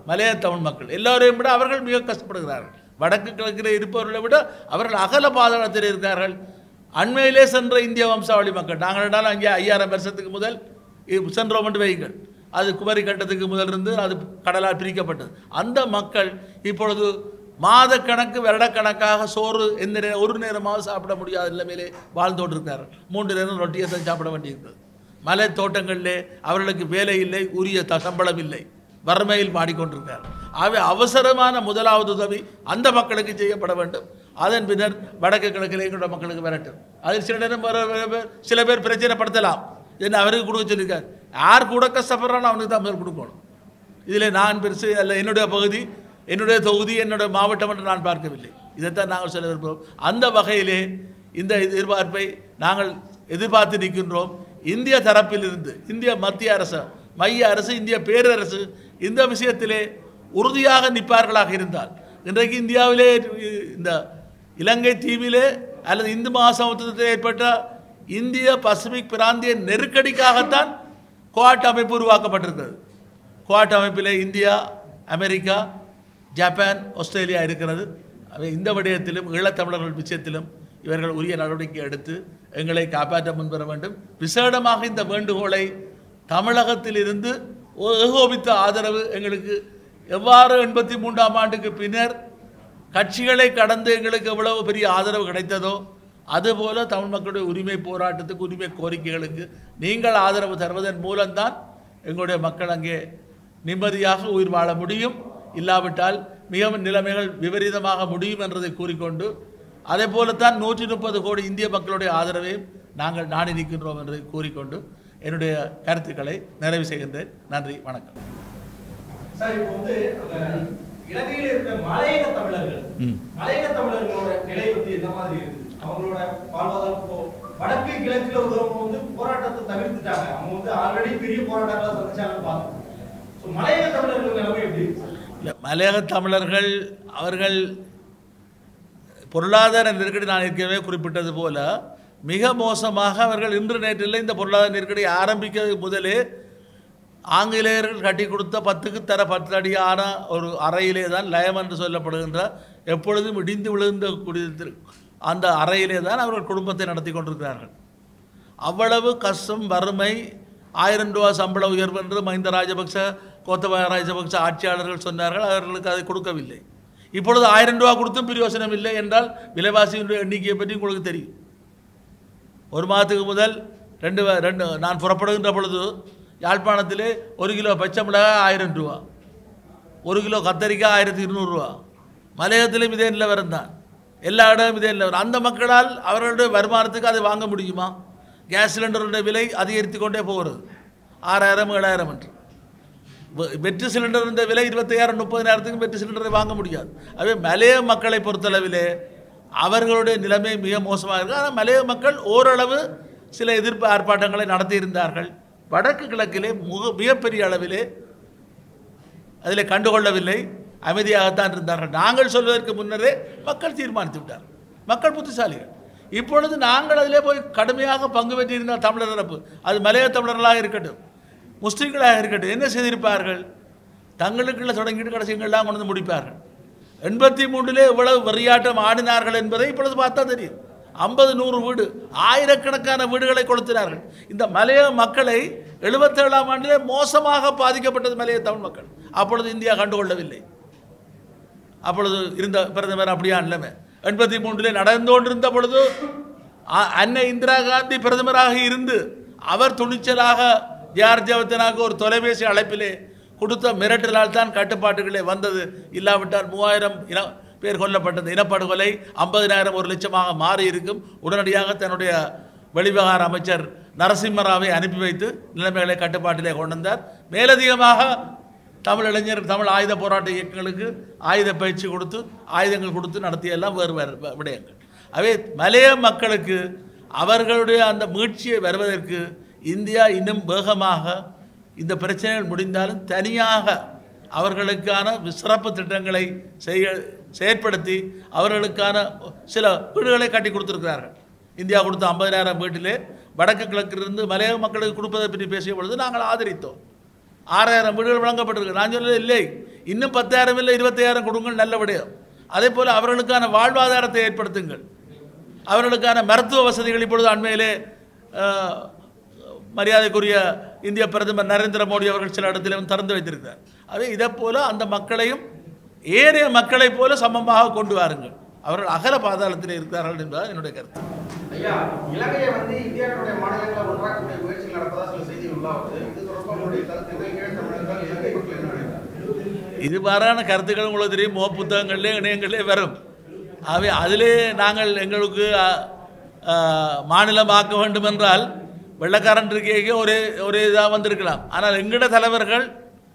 மலைய தமிழ் மக்கள் எல்லோரையும் விட அவர்கள் மிக கஷ்டப்படுகிறார்கள் வடக்கு கிழக்கில் இருப்பவர்களை விட அவர்கள் அகல பாதாளத்தில் இருக்கிறார்கள் அண்மையிலே சென்ற இந்திய வம்சாவளி மக்கள் நாங்கள் என்றால் அங்கே ஐயாயிரம் வருஷத்துக்கு முதல் இ- சென்றோம் என்று வையுங்கள் அது குமரி கட்டத்துக்கு முதல் இருந்து அது கடலால் பிரிக்கப்பட்டது அந்த மக்கள் இப்பொழுது மாதக்கணக்கு வருடக்கணக்காக சோறு எந்த நே ஒரு நேரமாக சாப்பிட முடியாத நிலைமையிலே வாழ்ந்து கொண்டிருக்கிறார்கள் மூன்று நேரம் ரொட்டியை தான் சாப்பிட வேண்டியிருக்கிறது மலை தோட்டங்களிலே அவர்களுக்கு வேலை இல்லை உரிய த சம்பளம் இல்லை வறுமையில் மாடிக்கொண்டிருக்கிறார் ஆகவே அவசரமான முதலாவது உதவி அந்த மக்களுக்கு செய்யப்பட வேண்டும் அதன் பின்னர் வடக்கு கிழக்கில் எங்களோட மக்களுக்கு வரட்டும் அதில் சில நேரம் வர- வர- வர- சில பேர் பிரச்சனைப்படுத்தலாம் என்ன அவருக்கு கொடுக்க சொல்லியிருக்காரு யார் கூட கஷ்டப்படுறானோ அவனுக்கு தான் முதல் கொடுக்கணும் இதில் நான் பெருசு அல்ல என்னுடைய பகுதி என்னுடைய தொகுதி என்னுடைய மாவட்டம் என்று நான் பார்க்கவில்லை இதைத்தான் நாங்கள் சொல்ல விரும்புகிறோம் அந்த வகையிலே இந்த எதிர்பார்ப்பை நாங்கள் எதிர்பார்த்து நிற்கின்றோம் இந்திய தரப்பிலிருந்து இந்திய மத்திய அரசு மைய அரசு இந்திய பேரரசு இந்த விஷயத்திலே உறுதியாக நிற்பார்களாக இருந்தால் இன்றைக்கு இந்தியாவிலே இந்த இலங்கை தீவிலே அல்லது இந்து மகாசமுத்திரத்தில் ஏற்பட்ட இந்திய பசிபிக் பிராந்திய நெருக்கடிக்காகத்தான் குவாட் அமைப்பு உருவாக்கப்பட்டிருக்கிறது குவாட் அமைப்பில் இந்தியா அமெரிக்கா ஜப்பான் ஆஸ்திரேலியா இருக்கிறது அவை இந்த விடயத்திலும் ஈழத்தமிழர்கள் விஷயத்திலும் இவர்கள் உரிய நடவடிக்கை எடுத்து எங்களை காப்பாற்ற முன்வர வேண்டும் விசேடமாக இந்த வேண்டுகோளை தமிழகத்தில் இருந்து ஏகோபித்த ஆதரவு எங்களுக்கு எவ்வாறு எண்பத்தி மூன்றாம் ஆண்டுக்கு பின்னர் கட்சிகளை கடந்து எங்களுக்கு எவ்வளவு பெரிய ஆதரவு கிடைத்ததோ அதுபோல தமிழ் மக்களுடைய உரிமை போராட்டத்துக்கு உரிமை கோரிக்கைகளுக்கு நீங்கள் ஆதரவு தருவதன் மூலம்தான் எங்களுடைய மக்கள் அங்கே நிம்மதியாக உயிர் வாழ முடியும் இல்லாவிட்டால் மிகவும் நிலைமைகள் விபரீதமாக முடியும் என்றதை கூறிக்கொண்டு அதே போலத்தான் நூற்றி முப்பது கோடி இந்திய மக்களுடைய ஆதரவையும் நாங்கள் நாடி நிற்கின்றோம் என்று கூறிக்கொண்டு என்னுடைய கருத்துக்களை நிறைவு செய்கின்றேன் நன்றி வணக்கம் சார் இப்போ வந்து அந்த இலங்கையில இருக்கிற மலையக தமிழர்கள் ம். மலையக தமிழர்களோட நிலை வந்து என்ன மாதிரி இருக்கு அவங்களோட வாழ்வாதாரம் இப்போ வடக்கு கிழக்குல உள்ளவங்க வந்து போராட்டத்தை தவிர்த்துட்டாங்க அவங்க வந்து ஆல்ரெடி பெரிய போராட்டங்களை சந்திச்சாங்கன்னு பார்த்தோம் ஸோ மலையக தமிழர்கள் நிலைமை எப்படி இருக்கு சார்? இல்ல, மலையக தமிழர்கள் அவர்கள் பொருளாதார நெருக்கடி நான் ஏற்கனவே குறிப்பிட்டது போல மிக மோசமாக அவர்கள் இன்று நேற்றில் இந்த பொருளாதார நெருக்கடி ஆரம்பிக்கிறதுக்கு முதலே ஆங்கிலேயர்கள் கட்டி கொடுத்த பத்துக்கு தர பத்து அடியான ஒரு அறையிலே தான் லயம் என்று சொல்லப்படுகின்ற எப்பொழுதும் இடிந்து விழுந்த குடியிருத்தில் அந்த அறையிலே தான் அவர்கள் குடும்பத்தை நடத்தி கொண்டிருக்கிறார்கள் அவ்வளவு கஷ்டம் வறுமை ஆயிரம் ரூபா சம்பள உயர்வு என்று மஹிந்த ராஜபக்ச கோத்தபாய ராஜபக்ச ஆட்சியாளர்கள் சொன்னார்கள் அவர்களுக்கு அதை கொடுக்கவில்லை இப்பொழுது ஆயிரம் ரூபா கொடுத்தும் பிரயோசனம் இல்லை என்றால் விலைவாசியினுடைய எண்ணிக்கையை பற்றி உங்களுக்கு தெரியும் ஒரு மாதத்துக்கு முதல் ரெண்டு வ- ரெண்டு நான் புறப்படுகின்ற பொழுது யாழ்ப்பாணத்திலே ஒரு கிலோ பச்சை மிளகாய் ஆயிரம் ரூபா ஒரு கிலோ கத்தரிக்காய் ஆயிரத்தி இருநூறுவா மலையகத்திலும் இதே நிலவரம் தான் எல்லா இடமும் இதே நிலவரம் அந்த மக்களால் அவர்களுடைய வருமானத்துக்கு அதை வாங்க முடியுமா கேஸ் சிலிண்டருடைய விலை அதிகரித்து கொண்டே போகிறது ஆறாயிரம் ஏழாயிரம் என்று வெ- வெற்று சிலிண்டருடைய விலை இருபத்தையாயிரம் முப்பதினாயிரத்துக்கு வெற்று சிலிண்டரை வாங்க முடியாது அவை மலைய மக்களை பொறுத்தளவிலே அவர்களுடைய நிலைமை மிக மோசமாக இருக்குது ஆனால் மலைய மக்கள் ஓரளவு சில எதிர்ப்பு ஆர்ப்பாட்டங்களை நடத்தியிருந்தார்கள் வடக்கு கிழக்கிலே முக மிகப்பெரிய அளவிலே அதில் கண்டுகொள்ளவில்லை அமைதியாகத்தான் இருந்தார்கள் நாங்கள் சொல்வதற்கு முன்னரே மக்கள் தீர்மானித்து விட்டார்கள் மக்கள் புத்திசாலிகள் இப்பொழுது நாங்கள் அதிலே போய் கடுமையாக பங்கு பெற்றிருந்தால் தமிழர் தரப்பு அது மலைய தமிழர்களாக இருக்கட்டும் முஸ்லீம்களாக இருக்கட்டும் என்ன செய்திருப்பார்கள் தங்களுக்குள்ள தொடங்கிட்டு கடைசிங்கள்லாம் கொண்டு வந்து முடிப்பார்கள் எண்பத்தி மூன்றிலே இவ்வளவு வெறியாட்டம் ஆடினார்கள் என்பதை இப்பொழுது பார்த்தா தெரியும் ஐம்பது நூறு வீடு ஆயிரக்கணக்கான வீடுகளை கொளுத்தினார்கள் இந்த மலைய மக்களை எழுபத்தேழாம் ஆண்டிலே மோசமாக பாதிக்கப்பட்டது மலைய தமிழ் மக்கள் அப்பொழுது இந்தியா கண்டுகொள்ளவில்லை அப்பொழுது இருந்த பிரதமர் அப்படியா நிலைமை எண்பத்தி மூன்றிலே நடந்து கொண்டிருந்த பொழுது அ- அன்னை இந்திரா காந்தி பிரதமராக இருந்து அவர் துணிச்சலாக ஜார் ஜவத்தனாக ஒரு தொலைபேசி அழைப்பிலே கொடுத்த மிரட்டலால் தான் கட்டுப்பாட்டுகளே வந்தது இல்லாவிட்டால் மூவாயிரம் இன பேர் கொல்லப்பட்டது இனப்படுகொலை ஐம்பதினாயிரம் ஒரு லட்சமாக மாறி இருக்கும் உடனடியாக தன்னுடைய வெளிவிவகார அமைச்சர் நரசிம்மராவை அனுப்பி வைத்து நிலைமைகளை கட்டுப்பாட்டிலே கொண்டு வந்தார் மேலதிகமாக தமிழ் இளைஞர் தமிழ் ஆயுத போராட்ட இயக்கங்களுக்கு ஆயுத பயிற்சி கொடுத்து ஆயுதங்கள் கொடுத்து நடத்திய எல்லாம் வேறு வேறு வ- விடயங்கள் அவை மலைய மக்களுக்கு அவர்களுடைய அந்த மீட்சியை வருவதற்கு இந்தியா இன்னும் வேகமாக இந்த பிரச்சனைகள் முடிந்தாலும் தனியாக அவர்களுக்கான சிறப்பு திட்டங்களை செய்ய செயற்படுத்தி அவர்களுக்கான சில வீடுகளை கட்டி கொடுத்திருக்கிறார்கள் இந்தியா கொடுத்த ஐம்பதினாயிரம் வீட்டிலே வடக்கு கிழக்கிலிருந்து மலைய மக்களுக்கு கொடுப்பதை பற்றி பேசிய பொழுது நாங்கள் ஆதரித்தோம் ஆறாயிரம் வீடுகள் வழங்கப்பட்டிருக்கு நான் சொல்லல இல்லை இன்னும் பத்தாயிரம் இல்லை இருபத்தாயிரம் கொடுங்கள் நல்லபடியாக அதே போல் அவர்களுக்கான வாழ்வாதாரத்தை ஏற்படுத்துங்கள் அவர்களுக்கான மருத்துவ வசதிகள் இப்பொழுது அண்மையிலே அஹ், மரியாதைக்குரிய இந்திய பிரதமர் நரேந்திர மோடி அவர்கள் சில இடத்திலும் திறந்து வைத்திருக்கிறார் அதே இதை போல அந்த மக்களையும் ஏனைய மக்களைப் போல சமமாக கொண்டு வாருங்கள் அவர்கள் அகல பாதாளத்தில் இருக்கிறார்கள் என்பது என்னுடைய கருத்து ஐயா இலங்கையை வந்து இந்தியாவுடைய மாநிலங்களை ஒன்றாக்கக்கூடிய முயற்சிகள் நடப்பதா சில செய்திகள் உள்ளாவது இது தொடர்பாக உங்களுடைய கருத்து என்ன? ஈழத் தமிழர்கள் இலங்கை மக்கள் என்ன நினைக்கிறார்கள் இது மாதிரியான கருத்துக்கள் உங்களுக்கு தெரியும் மோ புத்தகங்கள்லேயே இணையங்கள்லேயே வரும் ஆகவே அதிலே நாங்கள் எங்களுக்கு அ, அ, மாநிலமாக்க வேண்டும் என்றால் வெள்ளக்காரன் இருக்கையே ஒரே ஒரே இதாக வந்திருக்கலாம் ஆனால் எங்கட தலைவர்கள்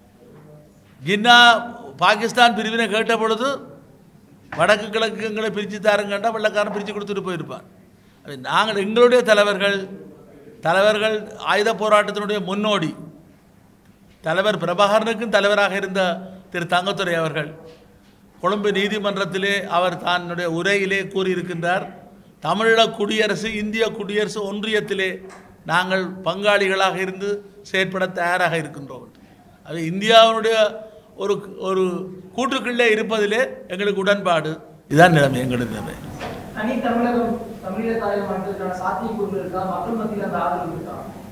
ஜின்னா பாகிஸ்தான் பிரிவினை கேட்ட பொழுது வடக்கு கிழக்கு எங்களை பிரித்து தாருங்கண்டா வெள்ளக்காரன் பிரித்து கொடுத்துட்டு போயிருப்பான் அது நாங்கள் எங்களுடைய தலைவர்கள் தலைவர்கள் ஆயுத போராட்டத்தினுடைய முன்னோடி தலைவர் பிரபாகரனுக்கும் தலைவராக இருந்த திரு தங்கத்துரை அவர்கள் கொழும்பு நீதிமன்றத்திலே அவர் தன்னுடைய உரையிலே கூறியிருக்கின்றார் தமிழீழ குடியரசு இந்திய குடியரசு ஒன்றியத்திலே நாங்கள் பங்காளிகளாக இருந்து செயற்பட தயாராக இருக்கின்றோம் என்று. அது இந்தியாவினுடைய ஒரு ஒரு கூட்டுக்குள்ளே இருப்பதிலே எங்களுக்கு உடன்பாடு இதுதான் நிலைமை எங்களுடைய நிலைமை தனி தமிழகம் தமிழீழ தாயகம் அமைப்பதற்கான சாத்தியக்கூறுகள் இருக்கா மக்கள் மத்தியில் அந்த ஆதரவு இருக்கா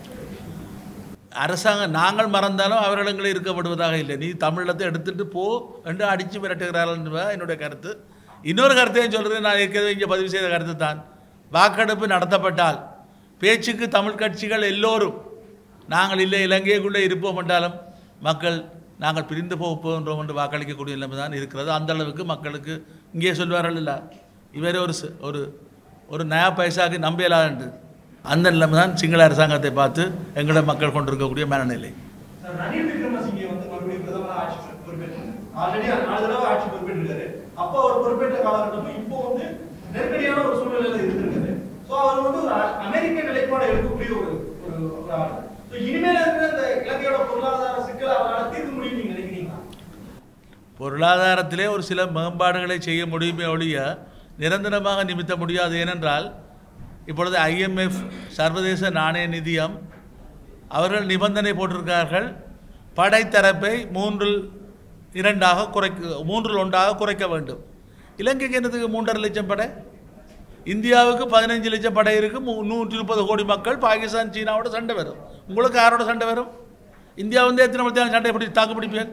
அரசாங்கம் நாங்கள் மறந்தாலும் அவர்கள் எங்களை இருக்கப்படுவதாக இல்லை நீ தமிழத்தை எடுத்துட்டு போ என்று அடித்து மிரட்டுகிறார்கள் என்பது என்னுடைய கருத்து இன்னொரு கருத்தையும் சொல்கிறேன் நான் ஏற்கனவே இங்கே பதிவு செய்த கருத்து தான் வாக்கெடுப்பு நடத்தப்பட்டால் பேச்சுக்கு தமிழ் கட்சிகள் எல்லோரும் நாங்கள் இல்லை இலங்கைக்குள்ளே இருப்போம் என்றாலும் மக்கள் நாங்கள் பிரிந்து போக போகின்றோம் என்று வாக்களிக்கக்கூடிய நிலைமை தான் இருக்கிறது அந்த அளவுக்கு மக்களுக்கு இங்கே சொல்வார்கள் இல்லை இவரே ஒரு ச- ஒரு ஒரு நயா பைசாக்கு நம்பியலாண்டு அந்த நிலைமை தான் சிங்கள அரசாங்கத்தை பார்த்து எங்களோட மக்கள் கொண்டிருக்கக்கூடிய மனநிலை சார், ரணில் விக்ரமசிங்கே வந்து மறுபடியும் பிரதமரா ஆட்சி பொறுப்பேற்றாங்க ஆல்ரெடி நாலு தடவை ஆட்சி பொறுப்பேற்றிருக்காரு அப்போ அவர் பொறுப்பேற்ற காலகட்டமும் இப்போ வந்து நெருக்கடியான ஒரு சூழ்நிலையில இருந்திருக்காரு சோ அவர் வந்து ஒரு அ- அமெரிக்க நிலைப்பாடு எடுக்கக்கூடிய ஒரு ஒரு ஒரு ஆள் So, இனிமேல இருக்கிற இந்த இலங்கையோட பொருளாதார சிக்கலை அவரால் தீர்க்க முடியும் நீங்க நினைக்கிறீங்களா பொருளாதாரத்திலே ஒரு சில மேம்பாடுகளை செய்ய முடியுமே ஒழிய நிரந்தரமாக நிமித்த முடியாது ஏனென்றால் இப்பொழுது ஐஎம்எஃப் சர்வதேச நாணய நிதியம் அவர்கள் நிபந்தனை போட்டிருக்கிறார்கள் படைத்தரப்பை மூன்றில் இரண்டாக குறைக்க மூன்றில் ஒன்றாக குறைக்க வேண்டும் இலங்கைக்கு என்னதுக்கு மூன்றரை லட்சம் படை இந்தியாவுக்கு பதினஞ்சு லட்சம் படை இருக்கு மூ- நூற்றி முப்பது கோடி மக்கள் பாகிஸ்தான் சீனாவோட சண்டை வரும் உங்களுக்கு யாரோட சண்டை வரும் இந்தியா வந்து எத்தனை மணி சண்டை பிடி தாக்கு பிடிப்பேன்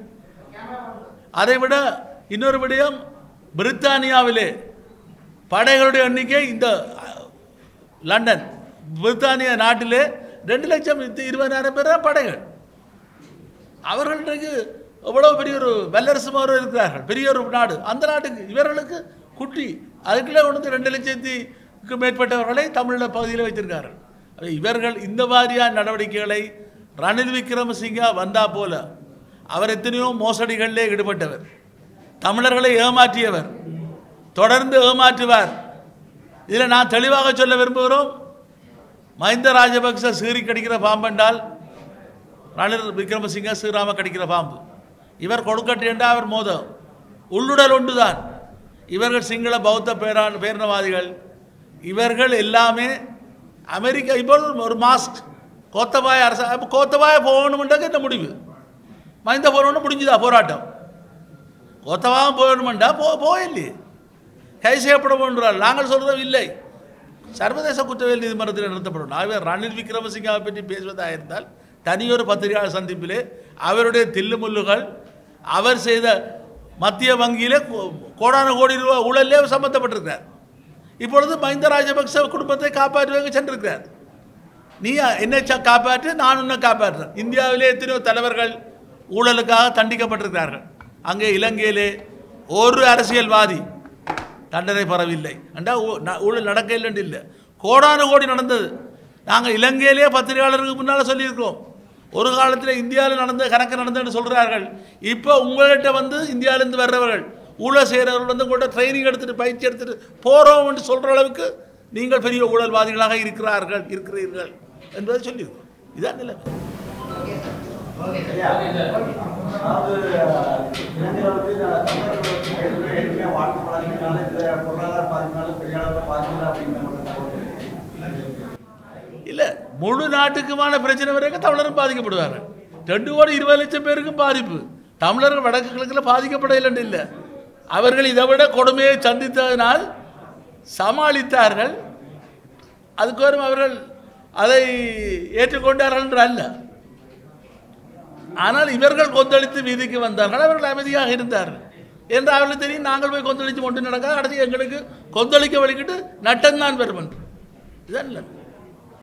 அதை விட இன்னொரு விடயம் பிரித்தானியாவிலே படைகளுடைய எண்ணிக்கை இந்த அஹ், லண்டன் பிரித்தானிய நாட்டிலே ரெண்டு லட்சம் இத்து- இருபதாயிரம் பேர் தான் படைகள் அவர்கள் இன்றைக்கு எவ்வளவு பெரிய ஒரு வல்லரசு மாதிரி இருக்கிறார்கள் பெரிய ஒரு நாடு அந்த நாட்டுக்கு இவர்களுக்கு குட்டி அதுக்குள்ளே கொண்டு வந்து ரெண்டு லட்சத்துக்கு மேற்பட்டவர்களை தமிழ பகுதியில் வைத்திருக்கார்கள் அது இவர்கள் இந்த மாதிரியான நடவடிக்கைகளை ரணில் விக்ரமசிங்கா வந்தா போல அவர் எத்தனையோ மோசடிகளிலே ஈடுபட்டவர் தமிழர்களை ஏமாற்றியவர் தொடர்ந்து ஏமாற்றுவார் இதில் நான் தெளிவாக சொல்ல விரும்புகிறோம் மஹிந்த ராஜபக்ச சீறி கடிக்கிற பாம்பென்றால் ரணில் விக்ரமசிங்க ஸ்ரீராம கடிக்கிற பாம்பு இவர் கொடுக்கட்டு என்றால் அவர் மோதம் உள்ளுடல் ஒன்றுதான் இவர்கள் சிங்கள பௌத்த பேரான பேரணவாதிகள் இவர்கள் எல்லாமே அமெரிக்கா இப்போ ஒரு மாஸ்க் கோத்தபாய அரசு அப்போ கோத்தபாய போகணுமென்றது என்ன முடிவு மஹிந்த போகணும்னு முடிஞ்சுதா போராட்டம் கோத்தபாயம் போகணுமெண்டா போ போயில்லையே கை செய்யப்பட வேண்டால் நாங்கள் சொல்கிறோம் இல்லை சர்வதேச குற்றவியல் நீதிமன்றத்தில் நிறுத்தப்படும் ஆகவே ரணில் விக்ரமசிங்காவை பற்றி பேசுவதாக இருந்தால் தனியொரு பத்திரிகையாளர் சந்திப்பிலே அவருடைய தில்லுமுல்லுகள் அவர் செய்த மத்திய வங்கியிலே கோ- கோடான கோடி ரூபாய் ஊழலே சம்பந்தப்பட்டிருக்கிறார் இப்பொழுது மஹிந்த ராஜபக்ச குடும்பத்தை காப்பாற்றுவதற்கு சென்றிருக்கிறார் நீ என்னை ச- காப்பாற்று நான் உன்னை காப்பாற்றுறேன் இந்தியாவிலே எத்தனையோ தலைவர்கள் ஊழலுக்காக தண்டிக்கப்பட்டிருக்கிறார்கள் அங்கே இலங்கையிலே ஒரு அரசியல்வாதி தண்டனை பெறவில்லை அண்டா ஊ- ந- ஊழல் நடக்க இல்லைன்னு இல்லை கோடான கோடி நடந்தது நாங்கள் இலங்கையிலே பத்திரிகையாளருக்கு முன்னால் சொல்லியிருக்கிறோம் ஒரு காலத்தில் இந்தியாவில் நடந்த கணக்கு நடந்ததுன்னு சொல்கிறார்கள் இப்போ உங்கள்கிட்ட வந்து இந்தியாவிலேருந்து வர்றவர்கள் ஊழல் செய்கிறவர்கள் வந்து உங்கள்கிட்ட ட்ரைனிங் எடுத்துட்டு பயிற்சி எடுத்துட்டு போகிறோம் என்று சொல்கிற அளவுக்கு நீங்கள் பெரிய ஊழல்வாதிகளாக இருக்கிறார்கள் இருக்கிறீர்கள் என்பதை சொல்லியிருக்கிறோம் இதான் நிலைமை அதாவது இளைஞர்கள் வந்து தமிழர்கள் வந்து ஏற்கனவே ஏற்கனவே வாழ்க்கப்படாதீங்கனால இந்த பொருளாதார பாதிப்பினால பெரிய அளவில் பாதிக்கல அப்படிங்கிற மட்டும் தகவல் இல்லை முழு நாட்டுக்குமான பிரச்சனை வரைக்கும் தமிழரும் பாதிக்கப்படுவார்கள் ரெண்டு கோடி இருபது லட்சம் பேருக்கும் பாதிப்பு தமிழர்கள் வடக்கு கிழக்கில் பாதிக்கப்படவில்லை இல்லை அவர்கள் இதை விட கொடுமையை சந்தித்ததனால் சமாளித்தார்கள் அதுக்கு வரும் அவர்கள் அதை ஏற்றுக்கொண்டார்கள் என்று அல்ல ஆனால் இவர்கள் கொந்தளித்து வீதிக்கு வந்தார்கள் அவர்கள் அமைதியாக இருந்தார்கள் என்று அவர்களுக்கு தெரியும் நாங்கள் போய் கொந்தளித்து கொண்டு நடக்க அடுத்து எங்களுக்கு கொந்தளிக்க வலிக்கிட்டு நட்டம்தான் வரும் என்று இதுதான் இல்லை